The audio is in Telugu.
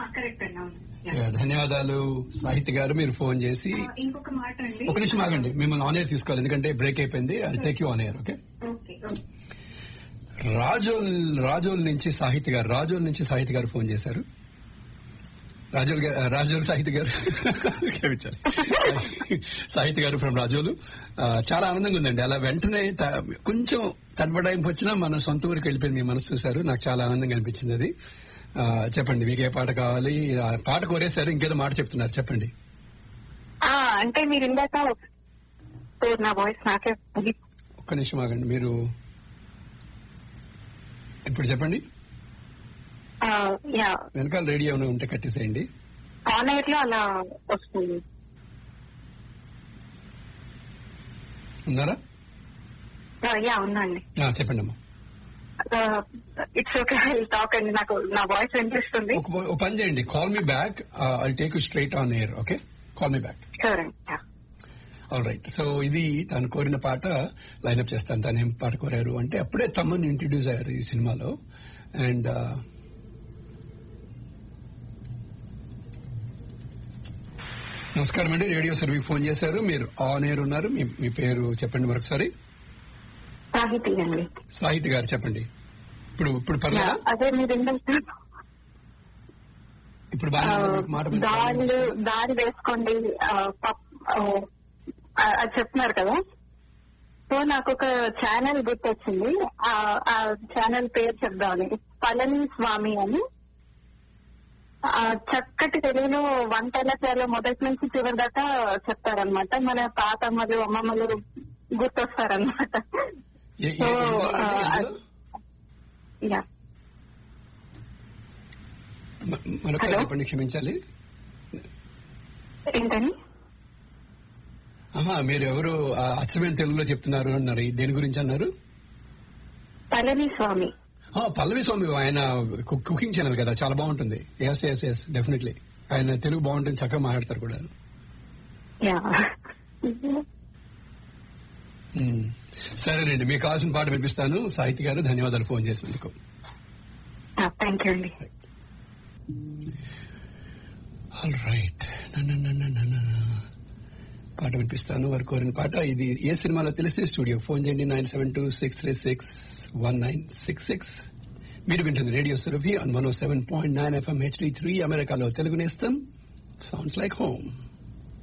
కరెక్ట్ అండి అవును Yeah. Yeah, ధన్యవాదాలు సాహిత్య గారు మీరు ఫోన్ చేసి ఆ, ఇంకొక మాట అండి ఒక నిమిషం ఆగండి మిమ్మల్ని ఆన్ ఎయిర్ తీసుకోవాలి ఎందుకంటే బ్రేక్ అయిపోయింది అది take you on air okay okay okay. Razole Razole నుంచి సాహిత్య గారు రాజోల్ నుంచి సాహిత్య గారు ఫోన్ చేశారు రాజోల్ గా- రాజోల్ సాహిత్య గారు క్షమించాలి. సాహిత్య గారు ఫ్రమ్ రాజోలు ఆ, చాలా ఆనందంగా ఉందండి అలా వెంటనే త- కొంచెం తడబడాయింపు వచ్చినా మన సొంత ఊరికి వెళ్ళిపోయింది మీ మనసు చూశారు నాకు చాలా ఆనందంగా అనిపించింది అది ఆ, చెప్పండి మీకు ఏ పాట కావాలి ఆ, పాట కోరేశారు ఇంకేదో మాట చెప్తున్నారు చెప్పండి ఆ, అంటే మీరు ఇందాక సో నా వాయిస్ నాకే ఉంది. ఒక్క నిమిషం ఆగండి మీరు ఇప్పుడు చెప్పండి ఆ, యా వెనకాల రేడియో ఏమైనా ఉంటే కట్టేసేయండి ఆన్ ఎయిర్ లో అలా వస్తుంది ఉన్నారా ఆ, యా ఉందండి ఆ, చెప్పండి అమ్మా ఇట్స్ ఓకే టాక్ అండి నాకు నా వాయిస్ వినిపిస్తుంది ఒక ఒక పని చేయండి call me back I take you straight on air okay call me back సరే యా. ఆల్ రైట్ సో ఇది తను కోరిన పాట లైన్అప్ చేస్తాను తను ఏం పాట కోరారు అంటే అప్పుడే తమ్మని ఇంట్రడ్యూస్ అయ్యారు ఈ సినిమాలో అండ్ నమస్కారం అండి రేడియో సర్వీకి ఫోన్ చేశారు మీరు ఆన్ ఎయిర్ ఉన్నారు మీ మీ పేరు చెప్పండి మరొకసారి సాహితీ అండి సాహిత్ గారు చెప్పండి ఇప్పుడు ఇప్పుడు యా, పర్లేదా అదే మీరు ఇందాక ఇప్పుడు ఆ, బాగా మాట వినపడిందా? దారులు దారి వేసుకోండి ఆ, పప్- ఆ, ఆ- అది చెప్తున్నారు కదా సో నాకు ఒక ఛానల్ గుర్తొచ్చింది ఆ ఆ ఛానల్ పేరు చెప్దామని పళని స్వామి అని ఆ, చక్కటి తెలుగులో వంటల చాలా మొదటి నుంచి చివరి దాకా చెప్తారనమాట మన తాతమ్మలు అమ్మమ్మలు గుర్తొస్తారనమాట ఏ- ఏ- సో ఎందులో ఆ, అండి? ఎందులో? యా మ- మరొకసారి హలో? చెప్పండి క్షమించాలి ఏంటని ఆహా మీరు ఎవరు ఆ, అచ్చమైన తెలుగులో చెప్తున్నారు అన్నారు ఈ దేని గురించి అన్నారు పళని స్వామి ఆ, పల్లవి స్వామి ఆయన కు- కుకింగ్ ఛానల్ కదా చాలా బాగుంటుంది ఎస్ ఎస్ ఎస్ డెఫినెట్లీ ఆయన తెలుగు బాగుంటుంది చక్కగా మాట్లాడతారు కూడా యా మ్మ్. సరేనండి మీకు కావాల్సిన పాట వినిపిస్తాను సాహితీ గారు ధన్యవాదాలు ఫోన్ చేసినందుకు థ్యాంక్ యూ అండి ఆల్ రైట్ పాట వినిపిస్తాను వారు కోరిన పాట ఇది ఏ సినిమాలో తెలిసి స్టూడియో ఫోన్ చేయండి nine seven two six three six one nine six six మీరు వింటుంది radio Surabhi on one seven point nine FM HD three అమెరికాలో తెలుగు నేస్తం సౌండ్స్ లైక్ హోమ్